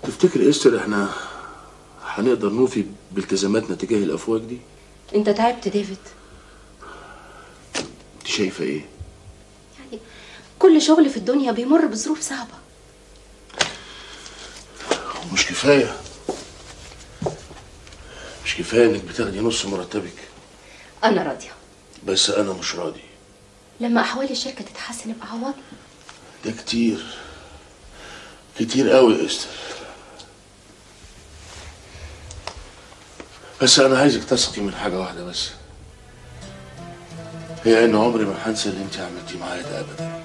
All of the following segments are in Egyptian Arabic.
تفتكر استر احنا هنقدر نوفي بالتزاماتنا تجاه الافواج دي انت تعبت ديفيد انت شايفه ايه يعني كل شغل في الدنيا بيمر بظروف صعبة مش كفايه مش كفايه انك بتاخدي نص مرتبك انا راضية بس انا مش راضي لما احوال الشركة تتحسن ابقى عوضني ده كتير كتير قوي يا استر بس انا عايزك تثقي من حاجه واحده بس هي ان عمري ما هنسى اللي انت عملتيه معايا ده ابدا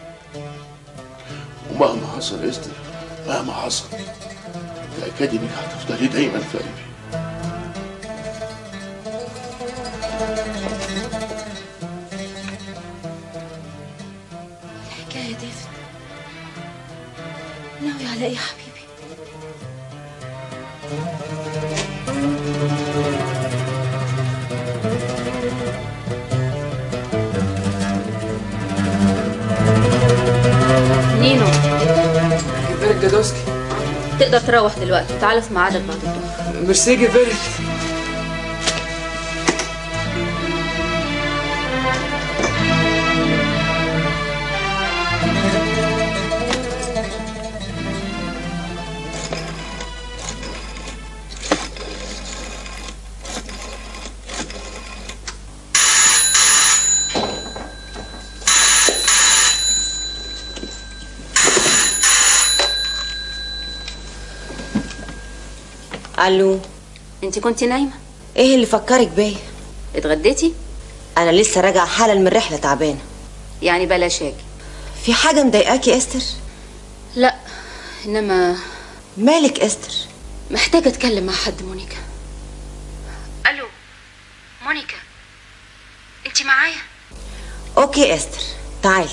ومهما حصل يا استر مهما حصل تاكدي انك هتفضلي دايما في قلبي الحكاية يا ديفيد ناوي على ايه يا حبيبي نينو جبالك جدوسكي تقدر تروح دلوقتي تعال في ميعادك بعد الظهر ميرسي جبالك الو انت كنت نايمة ايه اللي فكرك بيا اتغديتي انا لسه راجعه حالا من رحله تعبانه يعني بلاش اجي في حاجه مضايقاكي يا استر لا انما مالك استر محتاجة اتكلم مع حد مونيكا الو مونيكا انت معايا اوكي استر تعالي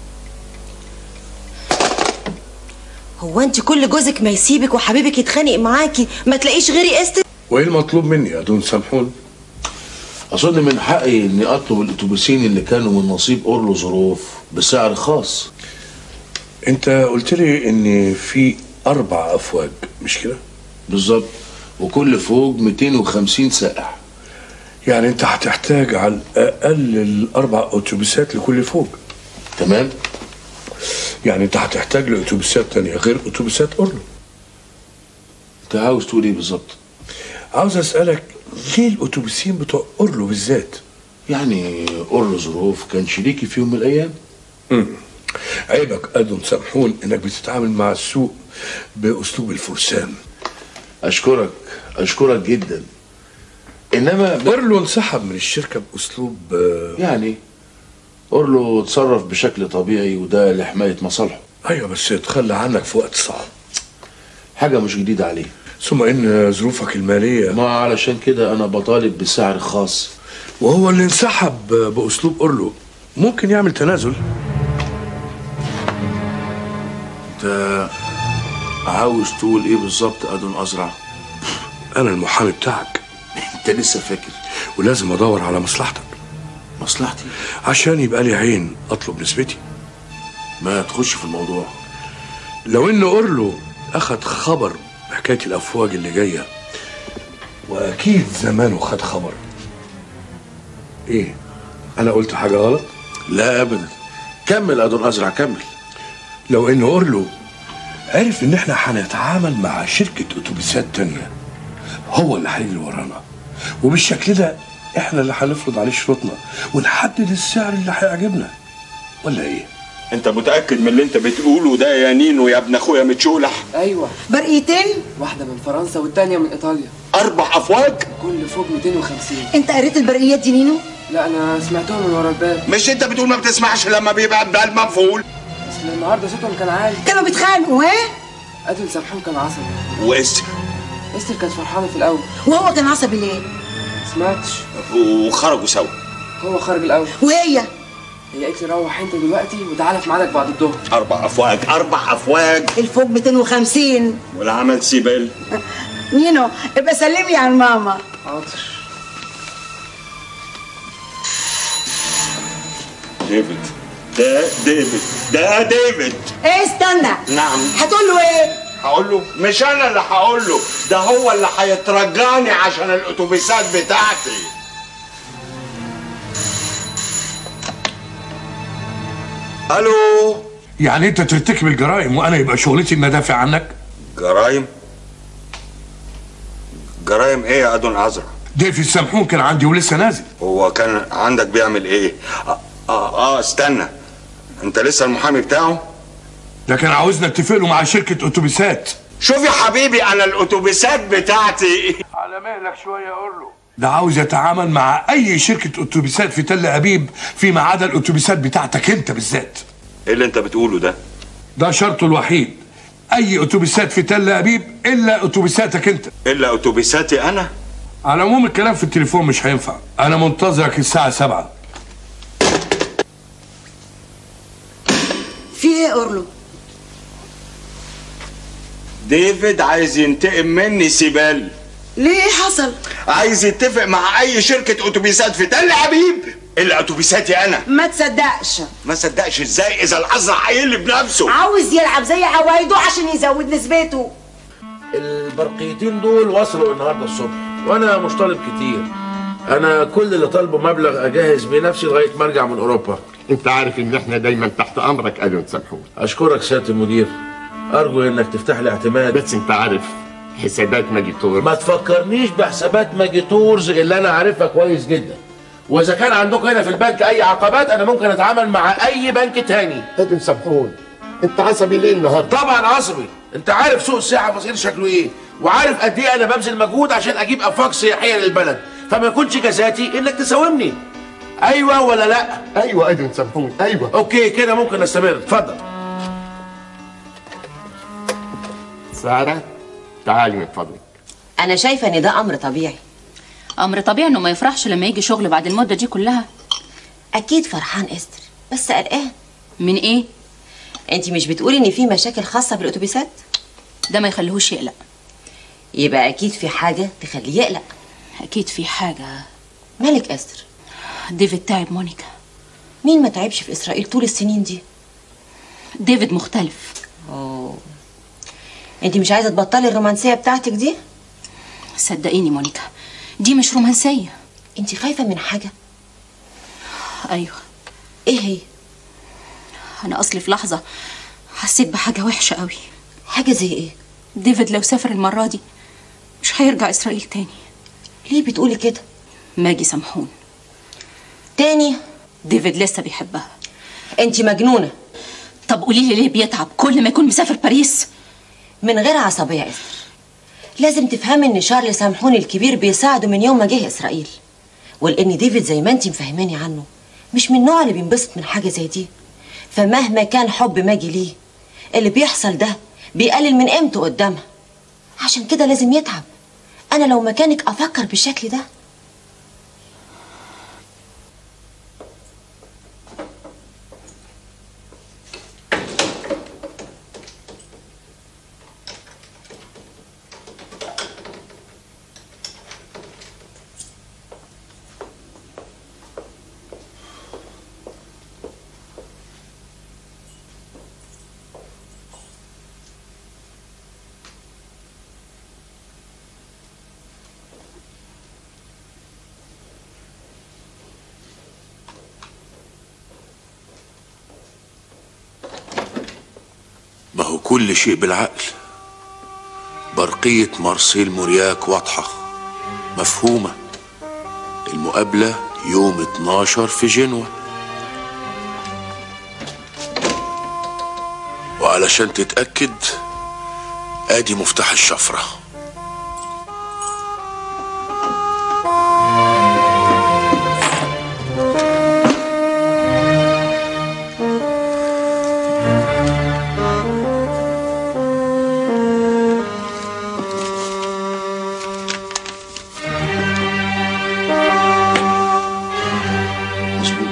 هو انت كل جوزك ما يسيبك وحبيبك يتخانق معاكي ما تلاقيش غيري استر وايه المطلوب مني يا دون سامحون اظن من حقي اني اطلب الاتوبيسين اللي كانوا من نصيب اورلو ظروف بسعر خاص انت قلت لي ان في اربع افواج مش كده بالظبط وكل فوق 250 سائح يعني انت هتحتاج على الاقل الاربع اتوبيسات لكل فوق تمام يعني انت هتحتاج لاتوبيسات تانية غير اتوبيسات اورلو انت عاوز تقول ايه بالظبط عاوز اسالك ليه الاتوبيسين بتوع اورلو بالذات يعني اورلو ظروف كان شريكي في يوم من الايام مم. عيبك ادون سامحون انك بتتعامل مع السوق باسلوب الفرسان اشكرك اشكرك جدا انما ب... اورلو انسحب من الشركه باسلوب آه، يعني اورلو اتصرف بشكل طبيعي وده لحمايه مصالحه ايوه بس اتخلى عنك في وقت صعب حاجه مش جديده عليه ثم ان ظروفك الماليه ما علشان كده انا بطالب بسعر خاص وهو اللي انسحب باسلوب اورلو ممكن يعمل تنازل انت عاوز تقول ايه بالظبط ادون ازرع انا المحامي بتاعك انت لسه فاكر ولازم ادور على مصلحتك مصلحتي عشان يبقى لي عين اطلب نسبتي ما تخش في الموضوع لو ان اورلو اخد خبر بحكايه الافواج اللي جايه واكيد زمانه خد خبر ايه انا قلت حاجه غلط لا ابدا كمل ادون ازرع كمل لو ان اورلو عرف ان احنا هنتعامل مع شركه اتوبيسات تانية هو اللي هيجري ورانا وبالشكل ده احنا اللي هنفرض عليه شروطنا ونحدد السعر اللي هيعجبنا ولا ايه انت متاكد من اللي انت بتقوله ده يا نينو يا ابن اخويا متشولح ايوه برقيتين واحده من فرنسا والتانيه من ايطاليا اربع افواج كل فوق 250 انت قريت البرقيات دي نينو لا انا سمعتهم من ورا الباب مش انت بتقول ما بتسمعش لما بيبقى البال مقفول اصل النهارده صوتهم كان عالي كانوا بيتخانقوا ها ادل سامحون كان عصبي واستر استر كانت فرحانه في الاول وهو كان عصبي ليه سمعتش وخرجوا سوا هو خرج الاول وهي هي قالت لي روح انت دلوقتي وتعالى في ميعادك بعد الظهر اربع افواج اربع افواج الفوق 250 والعمل سيبل نينو ابقى سلمي على ماما حاضر ديفيد ده ديفيد ده ديفيد ايه استنى نعم هتقول له ايه هقول له مش انا اللي هقول له ده هو اللي هيترجاني عشان الاتوبيسات بتاعتي الو يعني انت ترتكب الجرائم وانا يبقى شغلتي ان ادافع عنك جرايم جرايم ايه يا ادون عذرا ديفيد سامحون كان عندي ولسه نازل هو كان عندك بيعمل ايه اه اه, آه استنى انت لسه المحامي بتاعه ده كان عاوزنا نتفق له مع شركه اتوبيسات شوف يا حبيبي انا الاتوبيسات بتاعتي على مهلك شويه اقول له ده عاوز يتعامل مع اي شركه اتوبيسات في تل ابيب فيما عدا الاتوبيسات بتاعتك انت بالذات ايه اللي انت بتقوله ده ده شرطه الوحيد اي اتوبيسات في تل ابيب الا اتوبيساتك انت الا اتوبيساتي انا على العموم الكلام في التليفون مش هينفع انا منتظرك الساعه سبعة في ايه اورلو ديفيد عايز ينتقم مني سيبال ليه ايه حصل عايز يتفق مع اي شركة اتوبيسات في تل ابيب الا اتوبيساتي انا ما تصدقش ما صدقش ازاي اذا الازرع هيقلب بنفسه عاوز يلعب زي عوايده عشان يزود نسبته البرقيتين دول وصلوا النهارده الصبح وانا مش طالب كتير انا كل اللي طالبه مبلغ اجهز بيه نفسي لغايه ما ارجع من اوروبا انت عارف ان احنا دايما تحت امرك ادون سامحون اشكرك سياده المدير ارجو انك تفتح لي اعتماد بس انت عارف حسابات ماجيتور ما تفكرنيش بحسابات ماجيتورز اللي انا عارفها كويس جدا واذا كان عندكم هنا في البنك اي عقبات انا ممكن اتعامل مع اي بنك تاني ادون سامحون انت عصبي ليه النهارده طبعا عصبي انت عارف سوق السياحه في مصر شكله ايه وعارف قد ايه انا ببذل مجهود عشان اجيب افاق سياحيه للبلد فما يكونش جزاتي انك تساومني ايوه ولا لا ايوه ادون سامحون ايوه اوكي كده ممكن نستمر اتفضل ساره تعالي من فضلك انا شايفه ان ده امر طبيعي امر طبيعي انه ما يفرحش لما يجي شغل بعد المده دي كلها اكيد فرحان استر بس قلقان من ايه انت مش بتقولي ان في مشاكل خاصه بالاتوبيسات ده ما يخليهوش يقلق يبقى اكيد في حاجه تخليه يقلق اكيد في حاجه مالك استر ديفيد تعب مونيكا مين ما تعبش في اسرائيل طول السنين دي ديفيد مختلف اوه انت مش عايزه تبطلي الرومانسيه بتاعتك دي صدقيني مونيكا دي مش رومانسيه انت خايفه من حاجه ايوه ايه هي انا اصلي في لحظه حسيت بحاجه وحشه قوي حاجه زي ايه ديفيد لو سافر المره دي مش هيرجع اسرائيل تاني ليه بتقولي كده ماجي سامحون تاني ديفيد لسه بيحبها انت مجنونه طب قولي لي ليه بيتعب كل ما يكون مسافر باريس من غير عصبيه يا استر لازم تفهمي ان شارل سامحون الكبير بيساعده من يوم ما جه اسرائيل ولان ديفيد زي ما انت مفهماني عنه مش من النوع اللي بينبسط من حاجه زي دي فمهما كان حب ماجي ليه اللي بيحصل ده بيقلل من قيمته قدامها عشان كده لازم يتعب انا لو مكانك افكر بالشكل ده ما هو كل شيء بالعقل برقية مارسيل مورياك واضحة مفهومة المقابلة يوم 12 في جنوة وعلشان تتأكد ادي مفتاح الشفرة مظبوط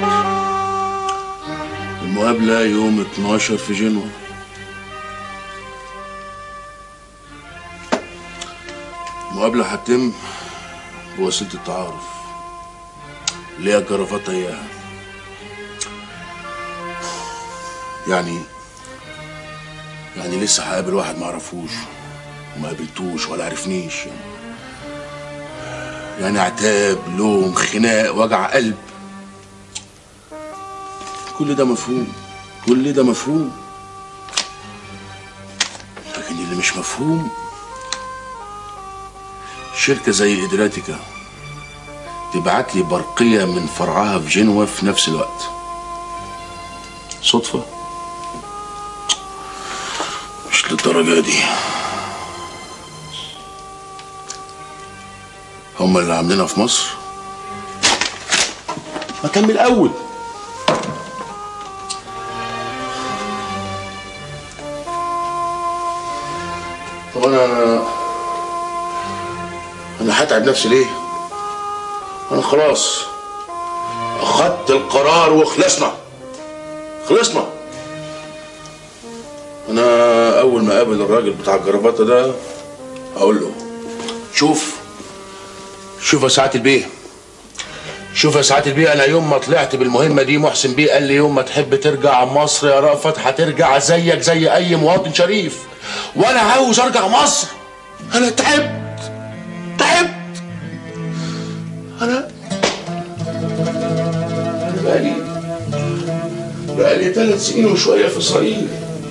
المقابلة يوم 12 في جنوة المقابلة هتتم بوسيلة التعارف اللي هي الجرافات اياها يعني يعني لسه هقابل واحد ما اعرفوش وما قابلتوش ولا عرفنيش يعني عتاب لوم خناق وجع قلب كل ده مفهوم كل ده مفهوم لكن اللي مش مفهوم شركة زي إدراتيكا تبعت لي برقية من فرعها في جنوة في نفس الوقت صدفة مش للدرجة دي هم اللي عاملينها في مصر ما كان من الأول طب أنا أنا هتعب نفسي ليه؟ أنا خلاص أخدت القرار وخلصنا خلصنا أنا أول ما أقابل الراجل بتاع الجرافطة ده أقول له شوف شوف يا سعادة البيه شوف يا سعادة البيه أنا يوم ما طلعت بالمهمة دي محسن بيه قال لي يوم ما تحب ترجع مصر يا رأفت هترجع زيك زي أي مواطن شريف وأنا عاوز أرجع مصر أنا تعبت تعبت أنا أنا بقالي بقالي ثلاث سنين وشوية في إسرائيل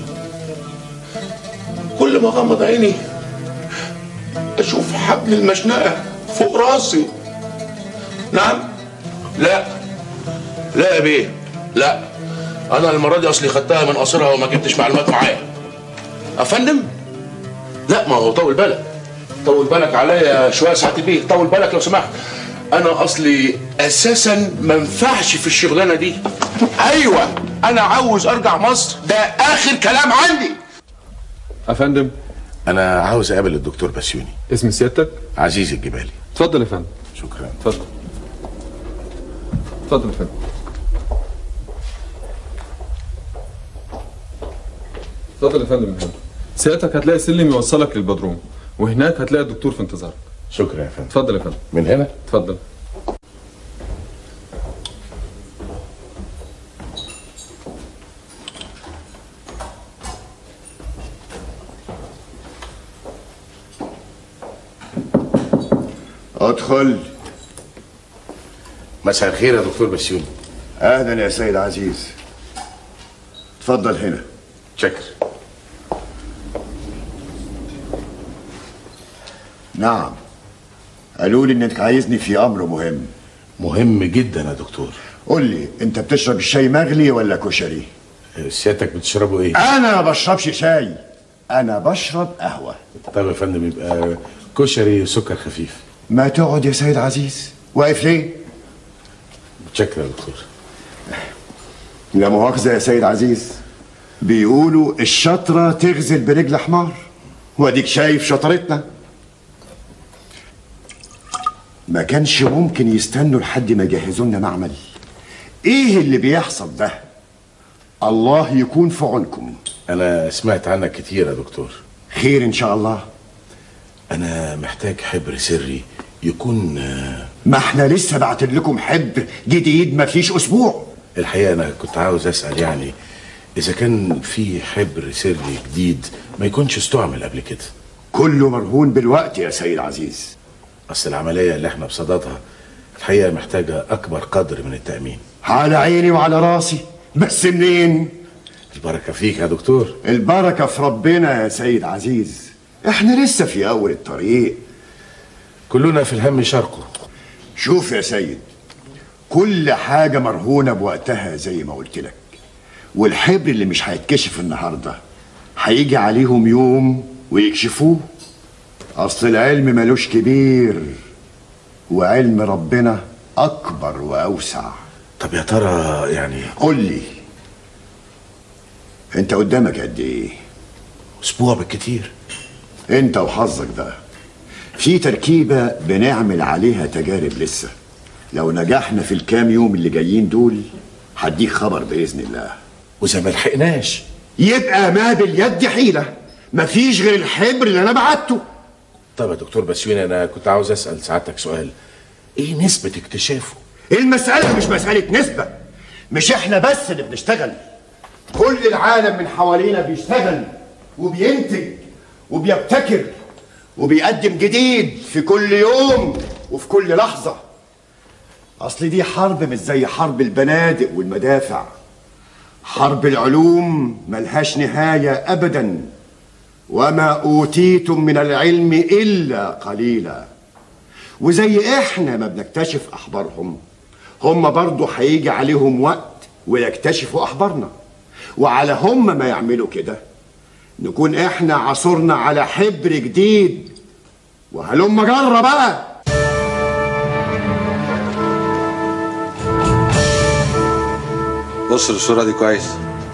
كل ما غمض عيني أشوف حبل المشنقة فوق راسي نعم لا لا يا بيه لا أنا المرة دي أصلي خدتها من قصرها وما جبتش معلومات معايا أفندم لا ما هو طول بالك طول بالك عليا شوية ساعات بيه طول بالك لو سمحت أنا أصلي أساسا ما ينفعش في الشغلانة دي أيوة أنا عاوز أرجع مصر ده آخر كلام عندي افندم أنا عاوز أقابل الدكتور بسيوني اسم سيادتك عزيز الجبالي اتفضل يا فندم شكرا اتفضل اتفضل يا فندم اتفضل يا فندم يا فندم سيادتك هتلاقي سلم يوصلك للبدروم وهناك هتلاقي الدكتور في انتظارك شكرا يا فندم اتفضل يا فندم من هنا اتفضل ادخل مساء الخير يا دكتور بسيوني اهلا يا سيد عزيز اتفضل هنا شكر نعم قالوا لي انك عايزني في امر مهم مهم جدا يا دكتور قول لي انت بتشرب الشاي مغلي ولا كشري سيادتك بتشربوا ايه؟ انا ما بشربش شاي انا بشرب قهوه طيب يا فندم يبقى كشري وسكر خفيف ما تقعد يا سيد عزيز واقف ليه شكرا يا دكتور لا مؤاخذه يا سيد عزيز بيقولوا الشطره تغزل برجل حمار واديك شايف شطرتنا ما كانش ممكن يستنوا لحد ما يجهزوا لنا معمل ايه اللي بيحصل ده الله يكون في عونكم انا سمعت عنك كتير يا دكتور خير ان شاء الله انا محتاج حبر سري يكون آه، ما احنا لسه بعتن لكم حبر جديد ما فيش اسبوع الحقيقه انا كنت عاوز اسال يعني اذا كان في حبر سري جديد ما يكونش استعمل قبل كده كله مرهون بالوقت يا سيد عزيز اصل العمليه اللي احنا بصددها الحقيقه محتاجه اكبر قدر من التامين على عيني وعلى راسي بس منين البركه فيك يا دكتور البركة في ربنا يا سيد عزيز احنا لسه في اول الطريق كلنا في الهم شرقه شوف يا سيد كل حاجة مرهونة بوقتها زي ما قلت لك والحبر اللي مش هيتكشف النهاردة هيجي عليهم يوم ويكشفوه أصل العلم ملوش كبير وعلم ربنا أكبر وأوسع طب يا ترى يعني قول لي انت قدامك قد ايه اسبوع بالكتير انت وحظك ده في تركيبة بنعمل عليها تجارب لسه لو نجحنا في الكام يوم اللي جايين دول هديك خبر بإذن الله واذا ما لحقناش يبقى ما باليد حيلة مفيش غير الحبر اللي انا بعته طب يا دكتور بسيوني انا كنت عاوز اسال سعادتك سؤال ايه نسبه اكتشافه المسألة مش مسألة نسبة مش احنا بس اللي بنشتغل كل العالم من حوالينا بيشتغل وبينتج وبيبتكر وبيقدم جديد في كل يوم وفي كل لحظة أصل دي حرب مش زي حرب البنادق والمدافع حرب العلوم ملهاش نهاية أبدا وما أوتيتم من العلم إلا قليلا وزي إحنا ما بنكتشف أخبارهم هم برضو هيجي عليهم وقت ويكتشفوا أخبارنا وعلى هم ما يعملوا كده نكون إحنا عصرنا على حبر جديد وهلم جرة بقى بص للصورة دي كويس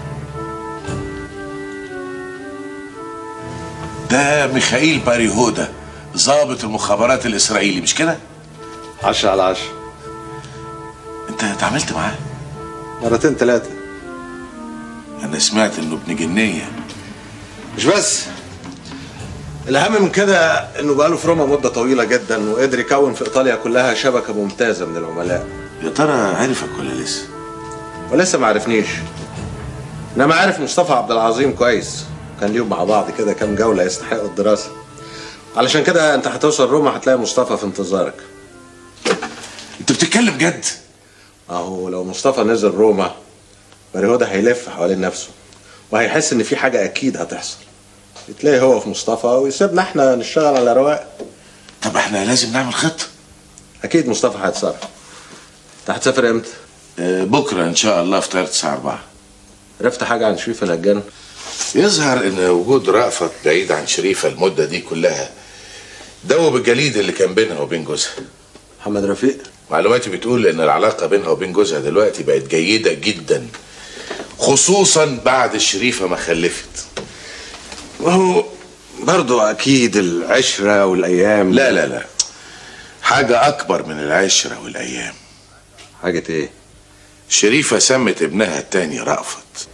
ده ميخائيل باريهودا ضابط المخابرات الإسرائيلي مش كده؟ عشرة على عشرة أنت اتعاملت معاه؟ مرتين ثلاثة أنا سمعت إنه ابن جنية مش بس الأهم من كده إنه بقاله في روما مدة طويلة جدا وقدر يكون في إيطاليا كلها شبكة ممتازة من العملاء يا ترى عرفك ولا لسه؟ ولسه ما عرفنيش إنما عارف مصطفى عبد العظيم كويس كان ليهم مع بعض كده كام جولة يستحقوا الدراسة علشان كده أنت هتوصل روما هتلاقي مصطفى في انتظارك أنت بتتكلم جد؟ أهو لو مصطفى نزل روما بريهودا هيلف حوالين نفسه وهيحس إن في حاجة أكيد هتحصل تلاقي هو في مصطفى ويسيبنا احنا نشتغل على رواق طب احنا لازم نعمل خطة أكيد مصطفى هيتصرف أنت هتسافر إمتى؟ آه، بكرة إن شاء الله في طيارة الساعة 4 عرفت حاجة عن شريف الهجان؟ يظهر إن وجود رأفت بعيد عن شريفة المدة دي كلها دوب الجليد اللي كان بينها وبين جوزها محمد رفيق معلوماتي بتقول إن العلاقة بينها وبين جوزها دلوقتي بقت جيدة جدا خصوصا بعد الشريفة ما خلفت وهو برضه أكيد العشرة والأيام لا لا لا حاجة أكبر من العشرة والأيام حاجة إيه؟ شريفة سمت ابنها التاني رأفت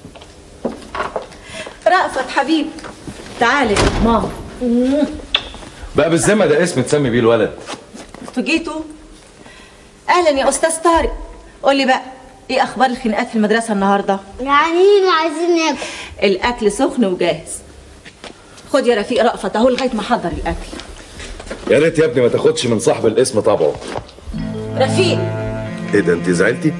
رأفت حبيبي تعالي ماما بقى بالذمة ده اسم تسمي بيه الولد فجيتوا اهلا يا استاذ طارق قول لي بقى ايه اخبار الخناقات في المدرسه النهارده يعني عايزين ناكل الاكل سخن وجاهز خد يا رفيق رأفت اهو لغايه ما احضر الاكل يا ريت يا ابني ما تاخدش من صاحب الاسم طبعه رفيق ايه ده انت زعلتي؟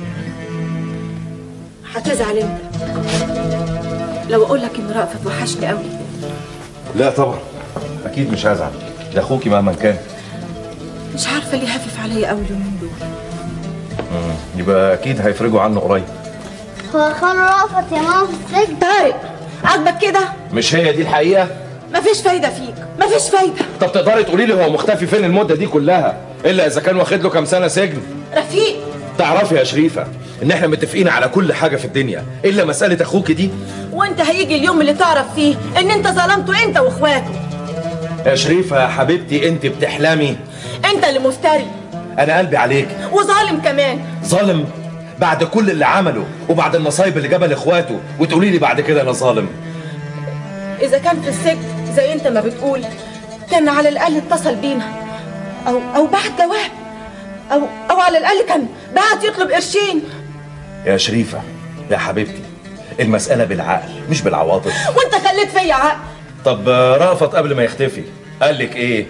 هتزعل انت لو اقول لك ان رأفت وحشني قوي لا طبعا اكيد مش هزعل ده اخوكي مهما كان مش عارفه ليه هفف عليا قوي اليومين دول مم. يبقى اكيد هيفرجوا عنه قريب هو خال رأفت يا ماما في السجن طارق عاجبك كده مش هي دي الحقيقه مفيش فايده فيك مفيش فايده طب تقدري تقولي لي هو مختفي فين المده دي كلها الا اذا كان واخد له كام سنه سجن رفيق تعرفي يا شريفه ان احنا متفقين على كل حاجه في الدنيا الا مساله اخوكي دي وانت هيجي اليوم اللي تعرف فيه ان انت ظلمته انت واخواته يا شريفه يا حبيبتي انت بتحلمي انت اللي مفتري انا قلبي عليك وظالم كمان ظالم بعد كل اللي عمله وبعد المصايب اللي جابها لاخواته وتقولي لي بعد كده انا ظالم اذا كان في السجن زي انت ما بتقول كان على الاقل اتصل بينا او او بعت جواب او او على الاقل كان بعت يطلب قرشين يا شريفه يا حبيبتي المساله بالعقل مش بالعواطف وانت خليت فيا عقل طب آه، رأفت قبل ما يختفي قال لك ايه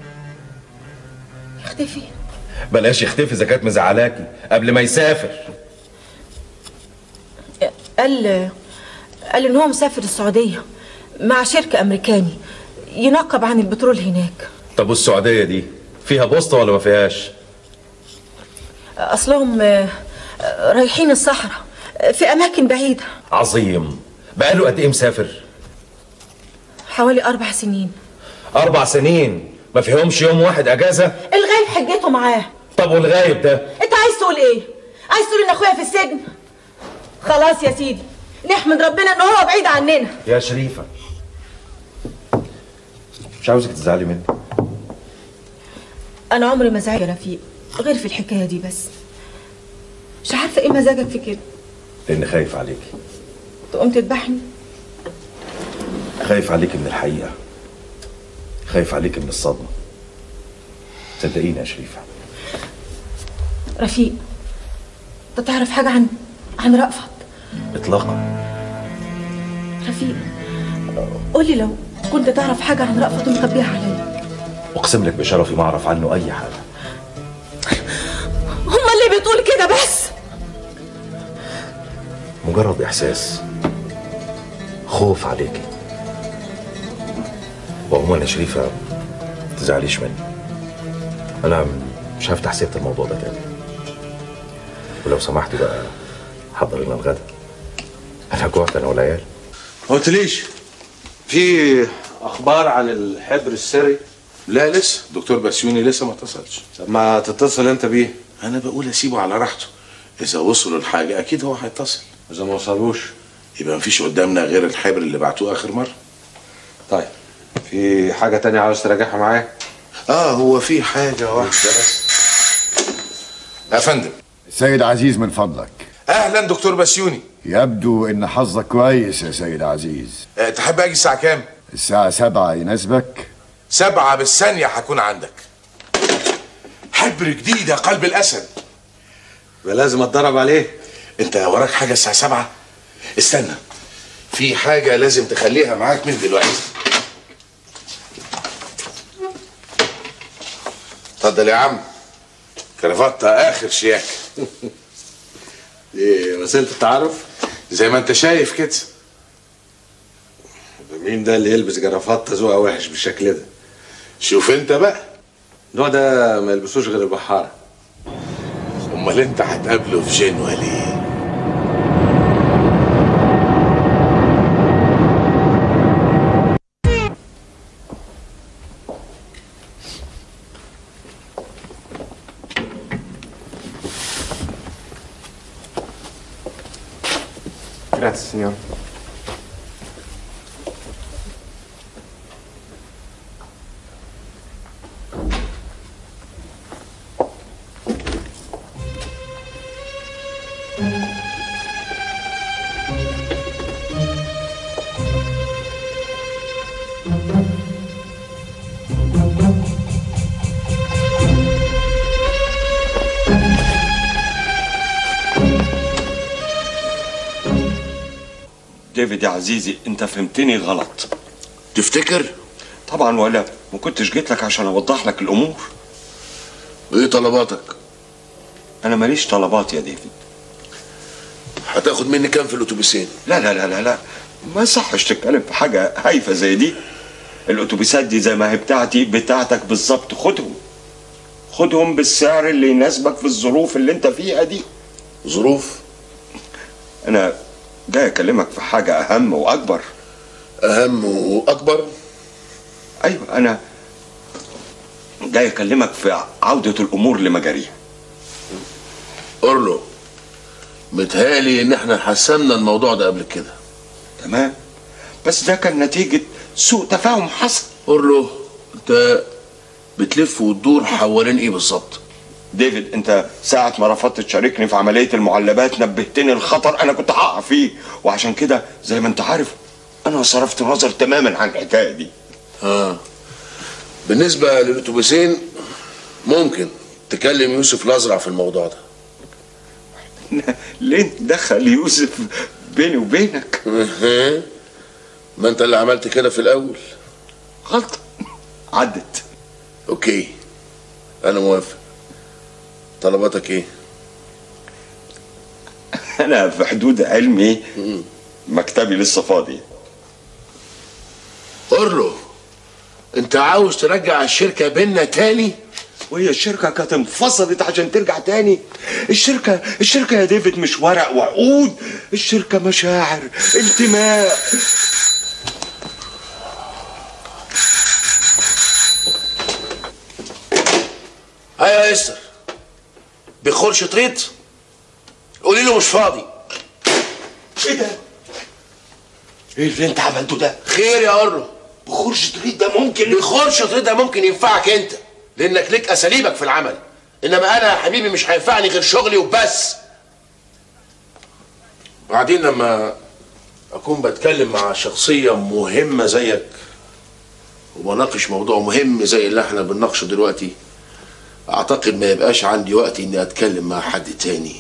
اختفي بلاش يختفي اذا كانت مزعلاكي قبل ما يسافر قال قال ان هو مسافر السعوديه مع شركه امريكاني ينقب عن البترول هناك طب والسعوديه دي فيها بوسطه ولا ما فيهاش اصلهم آه، آه، رايحين الصحراء آه، في اماكن بعيده عظيم بقاله قد ايه مسافر حوالي اربع سنين اربع سنين ما فيهمش يوم واحد اجازه الغايب حجته معاه طب والغايب ده انت عايز تقول ايه عايز تقول ان اخويا في السجن خلاص يا سيدي نحمد ربنا ان هو بعيد عننا يا شريفه مش عاوزك تزعلي مني انا عمري ما زعلت يا رفيق غير في الحكايه دي بس مش عارفه ايه مزاجك في كده لان خايف عليكي تقوم تذبحني خايف عليكي من الحقيقه خايف عليكي من الصدمه صدقيني يا شريفه رفيق انت تعرف حاجه عن عن رأفت اطلاقا رفيق قولي لو كنت تعرف حاجة عن رأفت ومخبيها عليا اقسم لك بشرفي ما اعرف عنه اي حاجه هما اللي بتقول كده بس مجرد احساس خوف عليكي وعموما يا شريفه تزعليش مني انا مش هفتح سيره الموضوع ده تاني ولو سمحتي بقى حضر لنا الغدا انا جوعت انا والعيال ما قلتليش في اخبار عن الحبر السري لا لسه دكتور بسيوني لسه ما اتصلش طب ما تتصل انت بيه انا بقول اسيبه على راحته اذا وصلوا لحاجه اكيد هو هيتصل اذا ما وصلوش يبقى مفيش قدامنا غير الحبر اللي بعتوه اخر مره طيب في حاجه تانية عاوز تراجعها معايا اه هو في حاجه واحده بس يا فندم سيد عزيز من فضلك اهلا دكتور بسيوني يبدو ان حظك كويس يا سيد عزيز أه تحب اجي الساعه كام الساعة سبعة يناسبك سبعة بالثانية هكون عندك حبر جديد يا قلب الأسد يبقى لازم اتدرب عليه أنت وراك حاجة الساعة سبعة استنى في حاجة لازم تخليها معاك من دلوقتي اتفضل يا عم كرافتة آخر شياكة ايه وسيله التعارف زي ما أنت شايف كده مين ده اللي يلبس جرافات ذوقها وحش بالشكل ده شوف أنت بقى النوع ده ما يلبسوش غير البحاره أمال أنت هتقابله في جنوة ليه؟ Grazie, signore. ديفيد يا عزيزي انت فهمتني غلط تفتكر طبعا ولا ما كنتش جيت لك عشان اوضح لك الامور ايه طلباتك انا ماليش طلبات يا ديفيد هتاخد مني كام في الاتوبيسين لا لا لا لا لا ما يصحش تتكلم في حاجه هايفه زي دي الاتوبيسات دي زي ما هي بتاعتي بتاعتك بالظبط خدهم خدهم بالسعر اللي يناسبك في الظروف اللي انت فيها دي ظروف انا جاي اكلمك في حاجه اهم واكبر اهم واكبر ايوه انا جاي اكلمك في عوده الامور لمجاريها اورلو متهيألي ان احنا حسمنا الموضوع ده قبل كده تمام بس ده كان نتيجه سوء تفاهم حصل اورلو انت بتلف وتدور حوالين ايه بالظبط ديفيد انت ساعة ما رفضت تشاركني في عملية المعلبات نبهتني الخطر انا كنت هقع فيه وعشان كده زي ما انت عارف انا صرفت نظر تماما عن الحكاية دي اه بالنسبة للاتوبيسين ممكن تكلم يوسف الازرع في الموضوع ده ليه دخل يوسف بيني وبينك ما انت اللي عملت كده في الاول غلطة عدت اوكي انا موافق طلباتك ايه انا في حدود علمي مكتبي لسه فاضي اورلو انت عاوز ترجع الشركة بينا تاني وهي الشركة كانت انفصلت عشان ترجع تاني الشركة الشركة يا ديفيد مش ورق وعقود الشركة مشاعر انتماء ايوه يا استر بخور شطريط قولي له مش فاضي ايه ده؟ ايه اللي انت عملته ده؟ خير يا اورلو بخور شطريط ده ممكن بخور شطريط ده ممكن ينفعك انت لانك ليك اساليبك في العمل انما انا يا حبيبي مش هينفعني غير شغلي وبس بعدين لما اكون بتكلم مع شخصيه مهمه زيك وبناقش موضوع مهم زي اللي احنا بنناقشه دلوقتي اعتقد ما يبقاش عندي وقت اني اتكلم مع حد تاني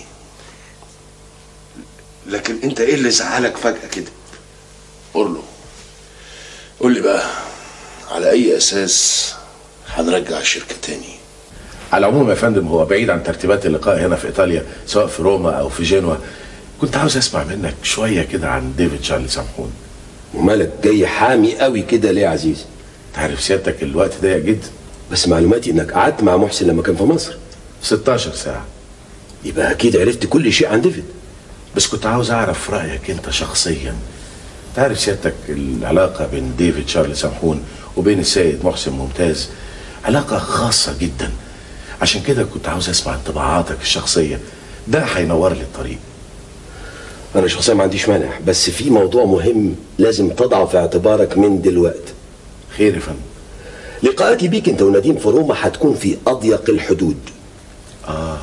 لكن انت ايه اللي زعلك فجأة كده؟ اورلو قول لي بقى على اي اساس هنرجع الشركه تاني على العموم يا فندم هو بعيد عن ترتيبات اللقاء هنا في ايطاليا سواء في روما او في جنوة كنت عاوز اسمع منك شويه كده عن ديفيد شارلي سامحون ومالك جاي حامي قوي كده ليه يا عزيز تعرف سيادتك الوقت ضيق جدا بس معلوماتي انك قعدت مع محسن لما كان في مصر 16 ساعه يبقى اكيد عرفت كل شيء عن ديفيد بس كنت عاوز اعرف رايك انت شخصيا تعرف سيادتك العلاقه بين ديفيد شارلي سامحون وبين السيد محسن ممتاز علاقه خاصه جدا عشان كده كنت عاوز اسمع انطباعاتك الشخصيه ده هينور لي الطريق انا شخصيا ما عنديش مانع بس في موضوع مهم لازم تضعه في اعتبارك من دلوقتي خير يا فندم لقاءاتي بيك انت ونديم في روما هتكون في اضيق الحدود اه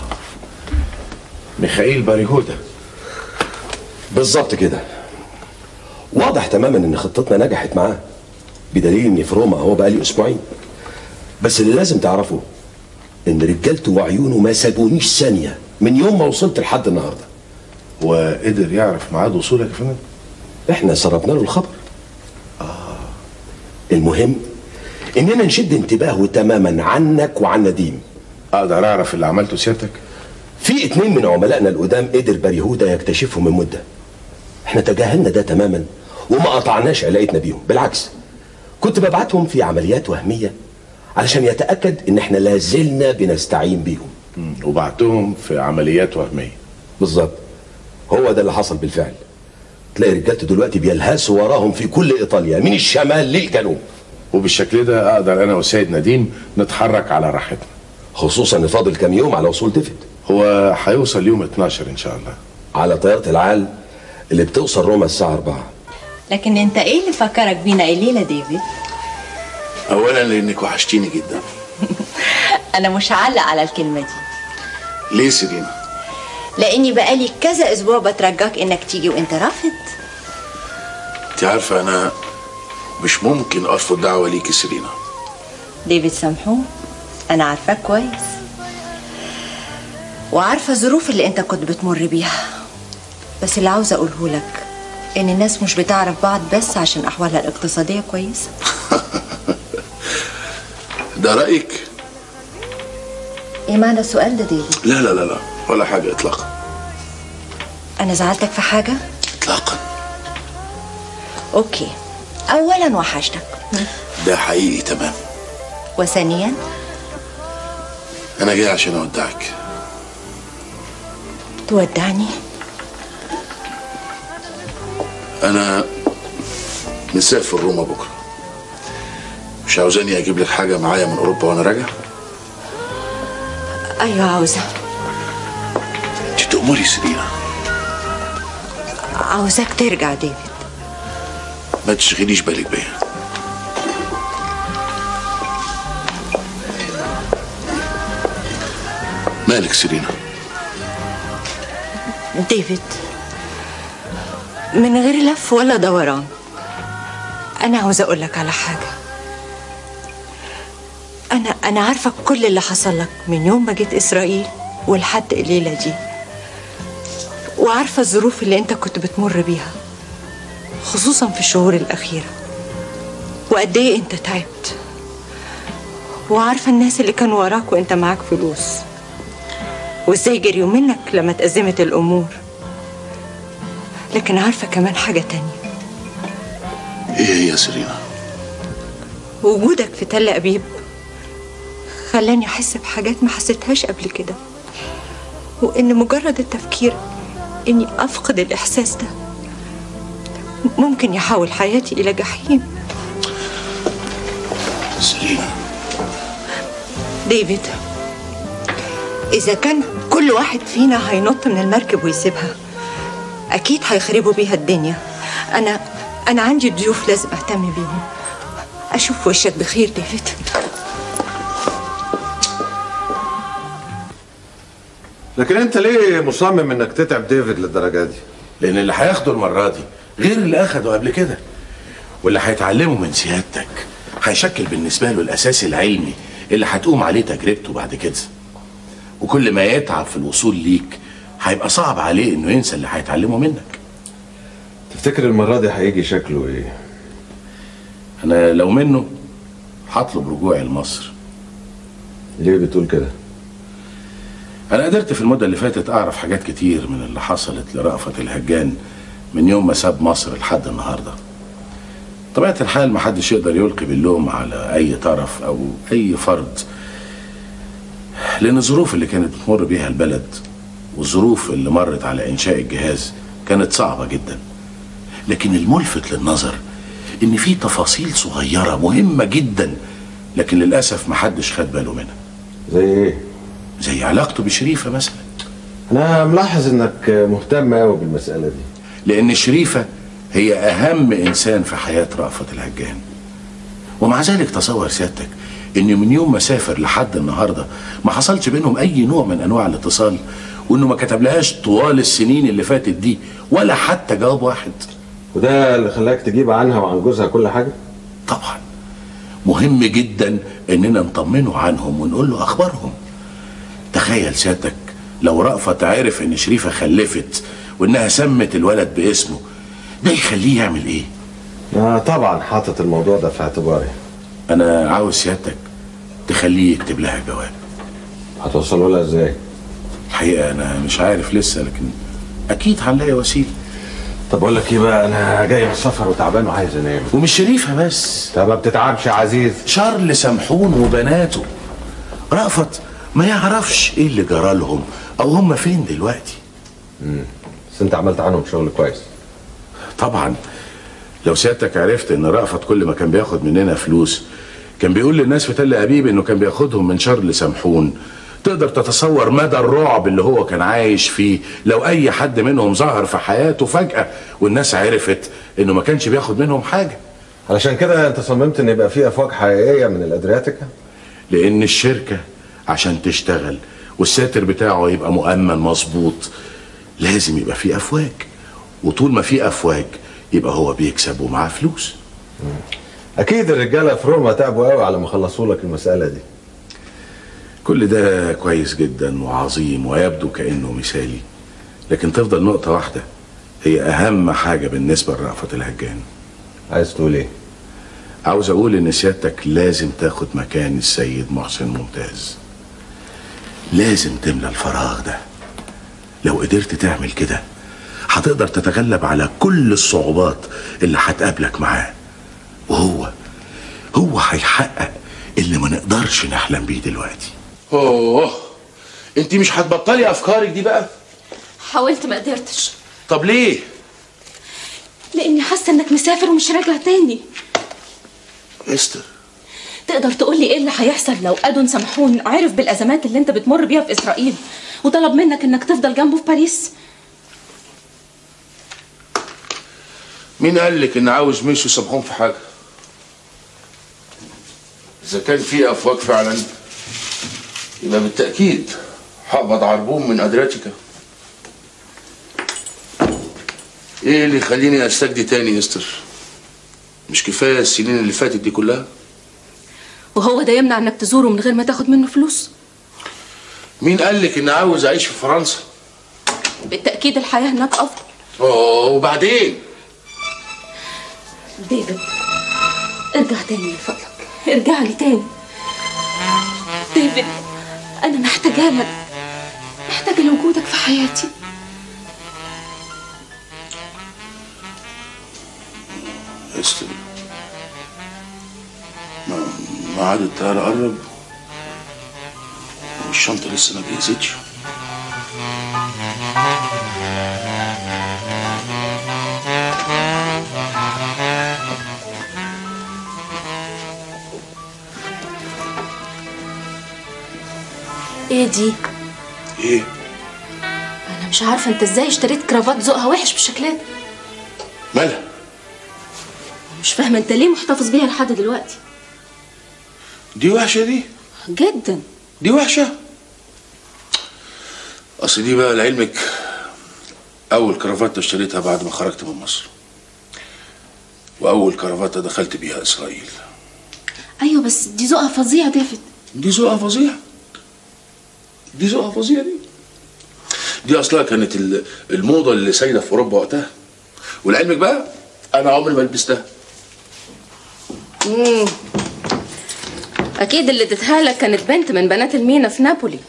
ميخائيل باريهودا بالظبط كده واضح تماما ان خطتنا نجحت معاه بدليل اني في روما هو بقالي اسبوعين بس اللي لازم تعرفه ان رجالته وعيونه ما سابونيش ثانيه من يوم ما وصلت لحد النهارده وقدر يعرف ميعاد وصولك يا فندم احنا سربنا له الخبر اه المهم اننا نشد انتباهه تماما عنك وعن نديم اقدر اعرف اللي عملته سيادتك في اتنين من عملائنا القدام قدر باريهودا يكتشفهم من مده احنا تجاهلنا ده تماما وما قطعناش علاقتنا بيهم بالعكس كنت ببعتهم في عمليات وهميه علشان يتاكد ان احنا لازلنا بنستعين بيهم وبعتهم في عمليات وهميه بالظبط هو ده اللي حصل بالفعل تلاقي رجالته دلوقتي بيلهسوا وراهم في كل ايطاليا من الشمال للجنوب وبالشكل ده اقدر انا والسيد نديم نتحرك على راحتنا خصوصا ان فاضل كام يوم على وصول ديفيد هو هيوصل يوم 12 ان شاء الله على طياره العال اللي بتوصل روما الساعه 4 لكن انت ايه اللي فكرك بينا الليله ديفيد اولا لانك وحشتيني جدا انا مش هعلق على الكلمه دي ليه سيرينا لاني بقالي كذا اسبوع بترجاك انك تيجي وانت رافض انت عارفه انا مش ممكن ارفض دعوه ليكي سيرينا ديفيد سامحون انا عارفاك كويس وعارفه الظروف اللي انت كنت بتمر بيها بس اللي عاوزه اقوله لك ان الناس مش بتعرف بعض بس عشان احوالها الاقتصاديه كويسه ده رايك ايه معنى السؤال ده ديفيد لا لا لا لا ولا حاجه اطلاقا انا زعلتك في حاجه اطلاقا اوكي اولا وحشتك ده حقيقي تمام وثانيا انا جاي عشان اودعك تودعني انا مسافر روما بكره مش عاوزاني اجيب لك حاجه معايا من اوروبا وانا راجع ايوه عاوزه انت تأمري سيرينا عاوزاك ترجع ديفيد ما تشغليش بالك بيا مالك سيرينا ديفيد من غير لف ولا دوران انا عاوزه اقول لك على حاجه انا انا عارفه كل اللي حصل لك من يوم ما جيت اسرائيل ولحد الليله دي وعارفه الظروف اللي انت كنت بتمر بيها خصوصا في الشهور الاخيره وقد ايه انت تعبت وعارفه الناس اللي كانوا وراك وانت معاك فلوس وازاي جريوا منك لما اتأزمت الامور لكن عارفه كمان حاجه تانية ايه هي يا سيرينا وجودك في تل أبيب خلاني أحس بحاجات ما حسيتهاش قبل كده وإن مجرد التفكير إني أفقد الإحساس ده ممكن يحول حياتي إلى جحيم سيرينا ديفيد إذا كان كل واحد فينا هينط من المركب ويسيبها أكيد هيخربوا بيها الدنيا أنا أنا عندي ضيوف لازم أهتم بيهم أشوف وشك بخير ديفيد لكن انت ليه مصمم انك تتعب ديفيد للدرجه دي؟ لان اللي هياخده المره دي غير اللي اخده قبل كده واللي هيتعلمه من سيادتك هيشكل بالنسبه له الاساس العلمي اللي هتقوم عليه تجربته بعد كده وكل ما يتعب في الوصول ليك هيبقى صعب عليه انه ينسى اللي هيتعلمه منك تفتكر المره دي هيجي شكله ايه؟ انا لو منه هطلب رجوعي لمصر ليه بتقول كده انا قدرت في المده اللي فاتت اعرف حاجات كتير من اللي حصلت لرأفت الهجان من يوم ما ساب مصر لحد النهارده طبيعه الحال محدش يقدر يلقي باللوم على اي طرف او اي فرد لان الظروف اللي كانت بتمر بيها البلد والظروف اللي مرت على انشاء الجهاز كانت صعبه جدا لكن الملفت للنظر ان في تفاصيل صغيره مهمه جدا لكن للاسف محدش خد باله منها زي ايه زي علاقته بشريفه مثلا انا ملاحظ انك مهتم قوي بالمساله دي لان شريفه هي اهم انسان في حياه رأفت الهجان ومع ذلك تصور سيادتك ان من يوم ما سافر لحد النهارده ما حصلش بينهم اي نوع من انواع الاتصال وانه ما كتبلهاش طوال السنين اللي فاتت دي ولا حتى جواب واحد وده اللي خلاك تجيب عنها وعن جوزها كل حاجه طبعا مهم جدا اننا نطمنه عنهم ونقول له اخبارهم تخيل سيادتك لو رأفت عرف ان شريفه خلفت وانها سمت الولد باسمه ده يخليه يعمل ايه آه طبعا حاطط الموضوع ده في اعتباري انا عاوز سيادتك تخليه يكتب لها جواب هتوصله لها ازاي الحقيقه انا مش عارف لسه لكن اكيد هنلاقي وسيله طب اقول لك ايه بقى انا جاي من السفر وتعبان وعايز انام ومش شريفه بس طب ما بتتعبش يا عزيز شارل سمحون وبناته رأفت ما يعرفش ايه اللي جرى لهم او هم فين دلوقتي امم بس انت عملت عنهم شغل كويس طبعا لو سيادتك عرفت ان رأفت كل ما كان بياخد مننا فلوس كان بيقول للناس في تل ابيب انه كان بياخدهم من شارل سمحون تقدر تتصور مدى الرعب اللي هو كان عايش فيه لو اي حد منهم ظهر في حياته فجأة والناس عرفت انه ما كانش بياخد منهم حاجة علشان كده انت صممت ان يبقى في افواج حقيقيه من الادرياتيكا لان الشركة عشان تشتغل والساتر بتاعه يبقى مؤمن مظبوط لازم يبقى فيه افواج وطول ما فيه افواج يبقى هو بيكسب ومعاه فلوس اكيد الرجاله في روما تعبوا قوي على ما خلصوا لك المساله دي كل ده كويس جدا وعظيم ويبدو كأنه مثالي لكن تفضل نقطة واحدة هي أهم حاجة بالنسبة لرأفت الهجان عايز تقول ايه؟ عاوز أقول إن سيادتك لازم تاخد مكان السيد محسن ممتاز لازم تملى الفراغ ده لو قدرت تعمل كده هتقدر تتغلب على كل الصعوبات اللي هتقابلك معاه وهو هو هيحقق اللي ما نقدرش نحلم بيه دلوقتي اوه انت مش هتبطلي افكارك دي بقى حاولت ما قدرتش طب ليه لاني حاسه انك مسافر ومش راجع تاني استر تقدر تقول لي ايه اللي هيحصل لو ادون سمحون عرف بالازمات اللي انت بتمر بيها في اسرائيل وطلب منك انك تفضل جنبه في باريس مين قال لك ان عاوز ميشو يسامحون في حاجه اذا كان في افواج فعلا يبقى بالتاكيد هقبض عربون من ادرياتيكا ايه اللي يخليني استجدي تاني يا استر مش كفايه السنين اللي فاتت دي كلها وهو ده يمنع انك تزوره من غير ما تاخد منه فلوس مين قال لك اني عاوز اعيش في فرنسا بالتاكيد الحياه هناك افضل اوه وبعدين ديفيد ارجع تاني من فضلك ارجع لي تاني ديفيد انا محتاجه لك محتاجه لوجودك في حياتي استر ما ميعاد الطيارة قرب والشنطة لسه ما جهزتش ايه دي ايه انا مش عارفه انت ازاي اشتريت كرافات ذوقها وحش بالشكل ده مالها مش فاهمه انت ليه محتفظ بيها لحد دلوقتي دي وحشة دي جدا دي وحشة اصل دي بقى لعلمك اول كرافته اشتريتها بعد ما خرجت من مصر واول كرافته دخلت بيها اسرائيل ايوه بس دي ذوقها فظيع ديفيد دي ذوقها فظيع دي ذوقها فظيع دي دي اصلها كانت ال- الموضه اللي سايده في اوروبا وقتها ولعلمك بقى انا عمري ما لبستها مم. اكيد اللي اديتها لك كانت بنت من بنات المينا في نابولي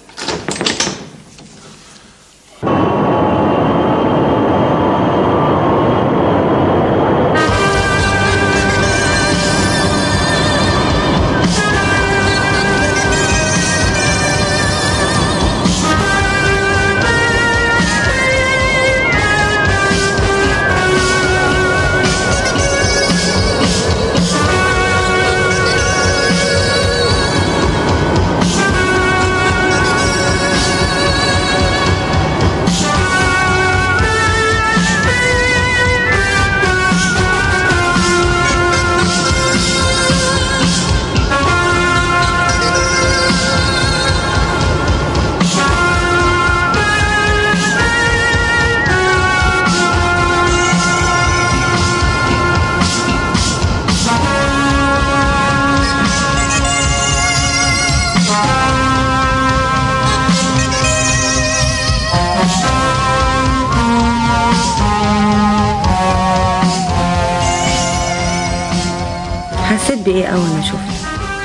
حسيت بإيه أول ما شفته؟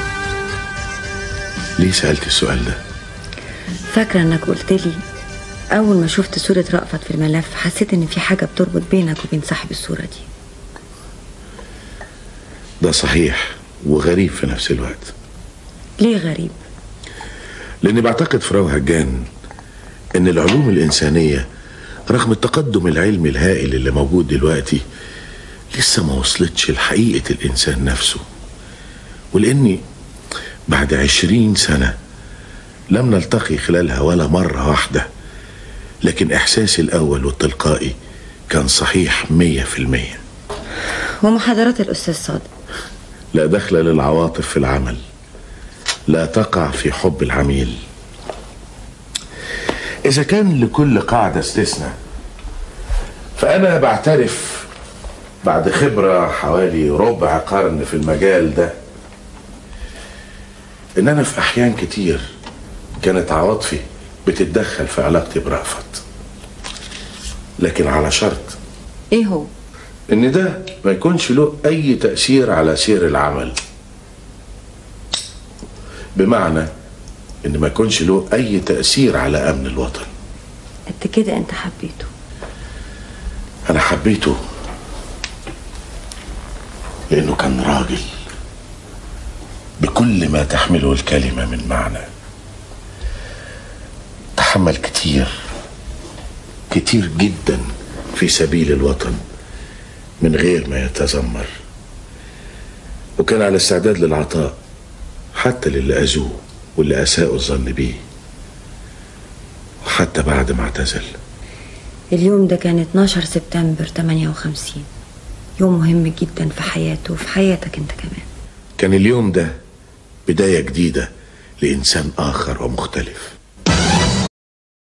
ليه سألت السؤال ده؟ فاكرة إنك قلت لي أول ما شفت صورة رأفت في الملف حسيت إن في حاجة بتربط بينك وبين صاحب الصورة دي ده صحيح وغريب في نفس الوقت ليه غريب؟ لأني بعتقد في راو هجان إن العلوم الإنسانية رغم التقدم العلمي الهائل اللي موجود دلوقتي لسه ما وصلتش لحقيقة الإنسان نفسه ولأني بعد عشرين سنة لم نلتقي خلالها ولا مرة واحدة لكن إحساسي الأول والتلقائي كان صحيح مية في المية ومحاضرات الأستاذ صادق لا دخل للعواطف في العمل لا تقع في حب العميل إذا كان لكل قاعدة استثناء فأنا بعترف بعد خبرة حوالي ربع قرن في المجال ده إن أنا في أحيان كتير كانت عواطفي بتتدخل في علاقتي برأفت لكن على شرط إيه هو؟ إن ده ما يكونش له أي تأثير على سير العمل بمعنى إن ما يكونش له أي تأثير على أمن الوطن قد كده أنت حبيته أنا حبيته لأنه كان راجل بكل ما تحمله الكلمة من معنى تحمل كتير كتير جدا في سبيل الوطن من غير ما يتذمر وكان على استعداد للعطاء حتى للي أذوه واللي أساءوا الظن بيه وحتى بعد ما اعتزل اليوم ده كان 12 سبتمبر 58 يوم مهم جدا في حياته وفي حياتك انت كمان كان اليوم ده بداية جديدة لإنسان آخر ومختلف